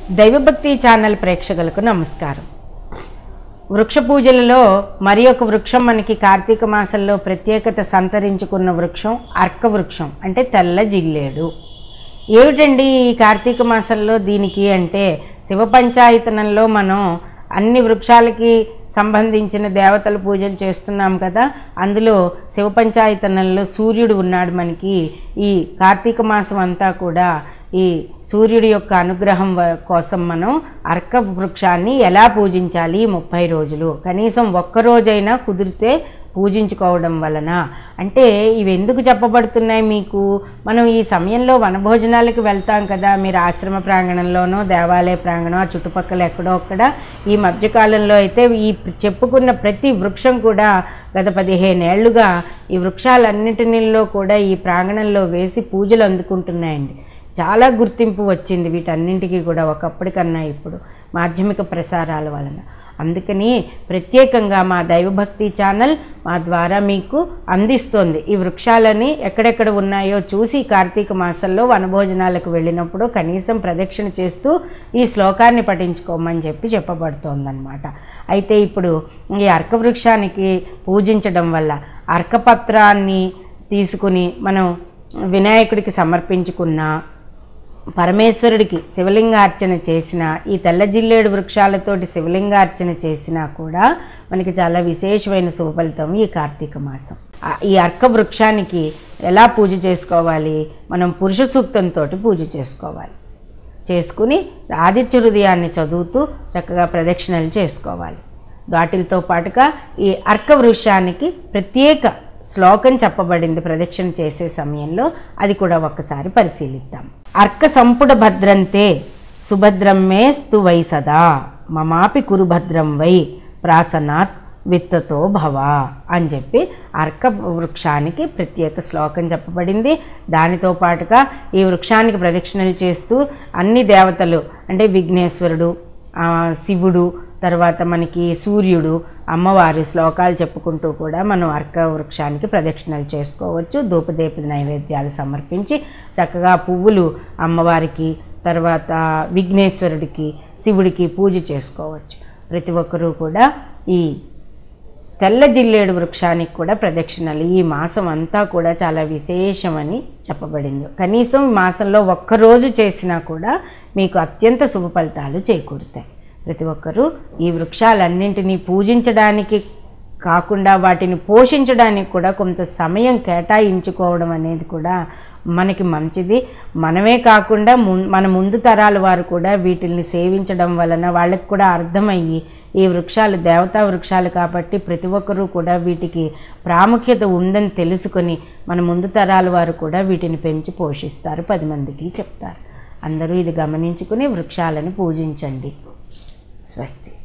దైవభక్తి ఛానల్ ప్రేక్షకులకు నమస్కారం వృక్ష పూజలలో మరి ఒక వృక్షం మనకి కార్తీక మాసంలో ప్రత్యేకత సంతరించుకున్న వృక్షం అర్క వృక్షం అంటే తెల్ల జిల్లేడు ఏమిటండి ఈ కార్తీక మాసంలో దీనికి అంటే శివ పంచాయతనంలో మనం అన్ని వృక్షాలకి సంబంధించిన దేవతల పూజలు చేస్తున్నాం కదా అందులో శివ పంచాయతనంలో సూర్యుడు ఉన్నాడు మనకి ఈ కార్తీక మాసం అంతా కూడా ఈ సూర్యుడి యొక్క అనుగ్రహం వ- కోసం మనం అర్క వృక్షాన్ని ఎలా పూజించాలి ఈ ముప్పై రోజులు కనీసం ఒక్క రోజైనా కుదిరితే పూజించుకోవడం వలన అంటే ఇవి ఎందుకు చెప్పబడుతున్నాయి మీకు మనం ఈ సమయంలో వనభోజనాలకు వెళ్తాం కదా మీరు ఆశ్రమ ప్రాంగణంలోనో దేవాలయ ప్రాంగణం ఆ చుట్టుపక్కల ఎక్కడో అక్కడ ఈ మధ్యకాలంలో అయితే ఈ చెప్పుకున్న ప్రతి వృక్షం కూడా గత పదిహేనేళ్లుగా ఈ వృక్షాలన్నిటినిలో కూడా ఈ ప్రాంగణంలో వేసి పూజలు అందుకుంటున్నాయండి చాలా గుర్తింపు వచ్చింది వీటన్నింటికి కూడా ఒకప్పటికన్నా ఇప్పుడు మాధ్యమిక ప్రసారాల వలన అందుకని ప్రత్యేకంగా మా దైవభక్తి ఛానల్ మా ద్వారా మీకు అందిస్తోంది ఈ వృక్షాలని ఎక్కడెక్కడ ఉన్నాయో చూసి కార్తీక మాసంలో వనభోజనాలకు వెళ్ళినప్పుడు కనీసం ప్రదక్షిణ చేస్తూ ఈ శ్లోకాన్ని పఠించుకోమని చెప్పి చెప్పబడుతోందన్నమాట అయితే ఇప్పుడు ఈ అర్క వృక్షానికి పూజించడం వల్ల అర్కపత్రాన్ని తీసుకుని మనం వినాయకుడికి సమర్పించుకున్న పరమేశ్వరుడికి శివలింగార్చన చేసిన ఈ తెల్ల జిల్లేడు వృక్షాలతోటి శివలింగార్చన చేసినా కూడా మనకి చాలా విశేషమైన శుభఫలితం ఈ కార్తీక మాసం ఆ- ఈ అర్క వృక్షానికి ఎలా పూజ చేసుకోవాలి మనం పురుష సూక్తంతో పూజ చేసుకోవాలి చేసుకుని ఆదిత్య హృదయాన్ని చదువుతూ చక్కగా ప్రదక్షిణలు చేసుకోవాలి వాటితో పాటుగా ఈ అర్క వృక్షానికి ప్రత్యేక శ్లోకం చెప్పబడింది ప్రదక్షిణ చేసే సమయంలో అది కూడా ఒక్కసారి పరిశీలిద్దాం అర్క సంపుడ భద్రంతే సుభద్రం మే స్తు వై సదా మమాపి కురు భద్రం వై ప్రాసనాత్ విత్తతో భవ అని చెప్పి అర్క వృక్షానికి ప్రత్యేక శ్లోకం చెప్పబడింది దానితో పాటుగా ఈ వృక్షానికి ప్రదక్షిణలు చేస్తూ అన్ని దేవతలు అంటే విఘ్నేశ్వరుడు ఆ, శివుడు తర్వాత మనకి సూర్యుడు అమ్మవారి శ్లోకాలు చెప్పుకుంటూ కూడా మనం అర్క వృక్షానికి ప్రదక్షిణలు చేసుకోవచ్చు ధూపదీప నైవేద్యాలు సమర్పించి చక్కగా పువ్వులు అమ్మవారికి తర్వాత విఘ్నేశ్వరుడికి శివుడికి పూజ చేసుకోవచ్చు ప్రతి ఒక్కరూ కూడా ఈ తెల్ల జిల్లేడు వృక్షానికి కూడా ప్రదక్షిణలు ఈ మాసం అంతా కూడా చాలా విశేషమని చెప్పబడింది కనీసం ఈ మాసంలో ఒక్కరోజు చేసినా కూడా మీకు అత్యంత శుభ ఫలితాలు చేకూరుతాయి ప్రతి ఒక్కరూ ఈ వృక్షాలన్నింటినీ పూజించడానికి కాకుండా వాటిని పోషించడానికి కూడా కొంత సమయం కేటాయించుకోవడం అనేది కూడా మనకి మంచిది మనమే కాకుండా ముం- మన ముందు తరాల వారు కూడా వీటిల్ని సేవించడం వలన వాళ్ళకి కూడా అర్థమయ్యి ఈ వృక్షాలు దేవతా వృక్షాలు కాబట్టి ప్రతి ఒక్కరూ కూడా వీటికి ప్రాముఖ్యత ఉందని తెలుసుకొని మన ముందు తరాల వారు కూడా వీటిని పెంచి పోషిస్తారు పది మందికి చెప్తారు అందరూ ఇది గమనించుకుని వృక్షాలను పూజించండి స్వస్తి